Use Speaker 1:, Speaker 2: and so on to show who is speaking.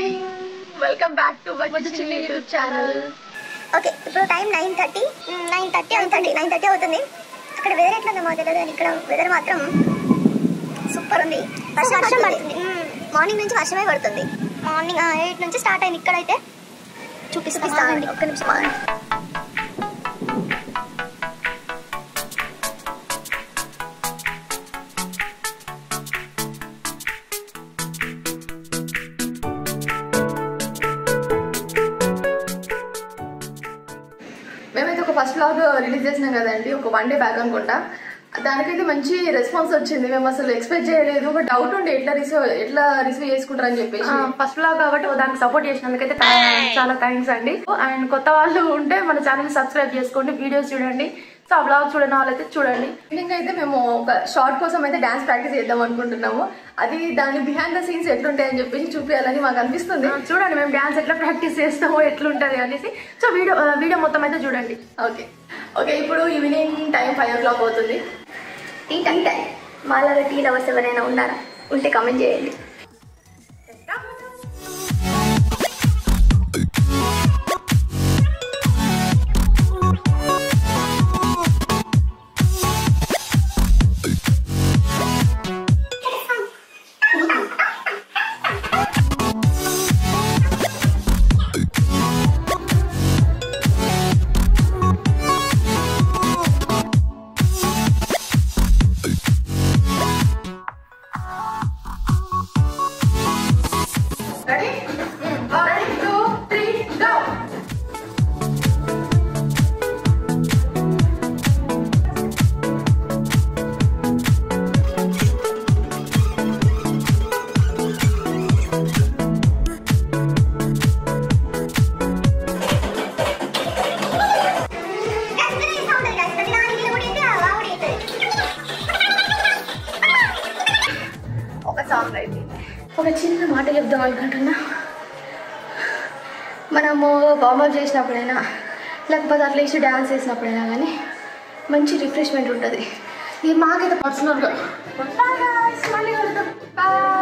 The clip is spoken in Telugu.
Speaker 1: మార్నింగ్ వెల్కమ్ బ్యాక్ టు చిన్న యూట్యూబ్ ఛానల్
Speaker 2: ఓకే ఇప్పుడు time nine thirty nine thirty అవుతుంది నైన్ థర్టీ అవుతుంది అక్కడ వెదర్ ఎట్లా ఉందో తెలియదు కానీ ఇక్కడ వెదర్ మాత్రం సూపర్ ఉంది వర్షం వర్షం పడుతుంది మార్నింగ్ నుంచి వర్షమే పడుతుంది మార్నింగ్ ఎయిట్ నుంచి స్టార్ట్ అయింది ఇక్కడైతే చూపిస్తాను ఒక్క నిమిషం ఆగండి.
Speaker 1: మేమైతే ఒక ఫస్ట్ వ్లాగ్ రిలీజ్ చేసినాం కదండి ఒక వన్ డే బ్యాక్ అనుకుంటా దానికైతే మంచి రెస్పాన్స్ వచ్చింది మేము అసలు ఎక్స్పెక్ట్ చేయలేదు ఒక డౌట్ ఉండే ఎట్లా రిసీవ్ ఎట్లా రిసీవ్ చేసుకుంటారని చెప్పేసి
Speaker 3: ఫస్ట్ బ్లాగ్ కాబట్టి దానికి సపోర్ట్ చేసినందుకైతే థా- చాలా థ్యాంక్స్ అండి అండ్ కొత్త వాళ్ళు ఉంటే మన ఛానల్ సబ్స్క్రైబ్ చేసుకోండి వీడియోస్ చూడండి సో ఆ బ్లాగ్ చూడని వాళ్ళైతే చూడండి
Speaker 1: ఈవినింగ్ అయితే మేము ఒక షార్ట్ కోసం అయితే డాన్స్ ప్రాక్టీస్ చేద్దాం అనుకుంటున్నాము అది దాని బిహైండ్ ద సీన్స్ ఎట్లుంటాయని చెప్పేసి చూపించాలని మాకు అనిపిస్తుంది
Speaker 3: ఆ, చూడండి మేము డాన్స్ ఎట్లా ప్రాక్టీస్ చేస్తామో ఎట్లుంటది అనేసి సో వీడియో ఆ, వీడియో మొత్తం అయితే చూడండి
Speaker 1: ఓకే ఓకే ఇప్పుడు evening time five o'clock అవుతుంది
Speaker 2: టీ టైం టైం మాలాగా టీ లవర్స్ ఎవరైనా ఉన్నారా ఉంటే కామెంట్ చేయండి
Speaker 1: ready one two three go ఒక సాంగ్ అయితే
Speaker 3: ఒక చిన్న మాట చెప్దాం అనుకుంటున్నా మనము వార్మప్ చేసినప్పుడైనా లేకపోతే అట్లీస్ట్ డ్యాన్స్ చేసినప్పుడైనా కానీ మంచి రిఫ్రెష్మెంట్ ఉంటుంది ఇది మాకైతే పర్సనల్గా మళ్ళీ కలుద్దాం బాయ్